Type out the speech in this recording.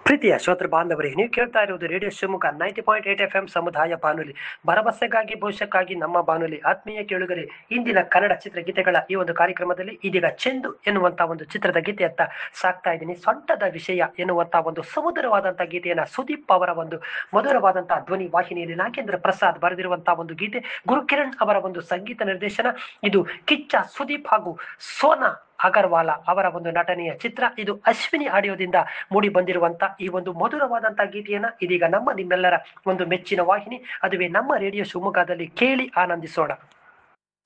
ಪ್ರೀತಿಯ ಶ್ರೋತೃ ಬಾಂಧವರೇ ನೀವು ಕೇಳ್ತಾ ಇರುವುದು radio Shivamogga ninety point eight F M ಸಮುದಾಯ ಬಾನುಲಿ ಭರವಸೆಗಾಗಿ ಭವಿಷ್ಯಕ್ಕಾಗಿ ನಮ್ಮ ಬಾನುಲಿ ಆತ್ಮೀಯ ಕೇಳುಗರೆ ಇಂದಿನ ಕನ್ನಡ ಚಿತ್ರಗೀತೆಗಳ ಈ ಒಂದು ಕಾರ್ಯಕ್ರಮದಲ್ಲಿ ಇದೀಗ ಚೆಂದು ಎನ್ನುವಂತ ಒಂದು ಚಿತ್ರದ ಗೀತೆಯತ್ತ ಸಾಕ್ತಾ ಇದ್ದೀನಿ ಸೊಂಟದ ವಿಷಯ ಎನ್ನುವಂತ ಒಂದು ಸುಮಧುರವಾದಂತಹ ಗೀತೆಯನ್ನ ಸುದೀಪ್ ಅವರ ಒಂದು ಮಧುರವಾದಂತಹ ಧ್ವನಿ ವಾಹಿನಿಯಲ್ಲಿ ನಾಗೇಂದ್ರ ಪ್ರಸಾದ್ ಬರೆದಿರುವಂತಹ ಒಂದು ಗೀತೆ ಗುರುಕಿರಣ್ ಅವರ ಒಂದು ಸಂಗೀತ ನಿರ್ದೇಶನ ಇದು ಕಿಚ್ಚ ಸುದೀಪ್ ಹಾಗೂ ಸೋನಾ ಅಗರ್ವಾಲ ಅವರ ಒಂದು ನಟನೆಯ ಚಿತ್ರ ಇದು ಅಶ್ವಿನಿ ಆಡಿಯೋದಿಂದ ಮೂಡಿ ಬಂದಿರುವಂತ ಈ ಒಂದು ಮಧುರವಾದಂತಹ ಗೀತೆಯನ್ನ ಇದೀಗ ನಮ್ಮ ನಿಮ್ಮೆಲ್ಲರ ಒಂದು ಮೆಚ್ಚಿನ ವಾಹಿನಿ ಅದುವೇ ನಮ್ಮ ರೇಡಿಯೋ ಶಿವಮೊಗ್ಗದಲ್ಲಿ ಕೇಳಿ ಆನಂದಿಸೋಣ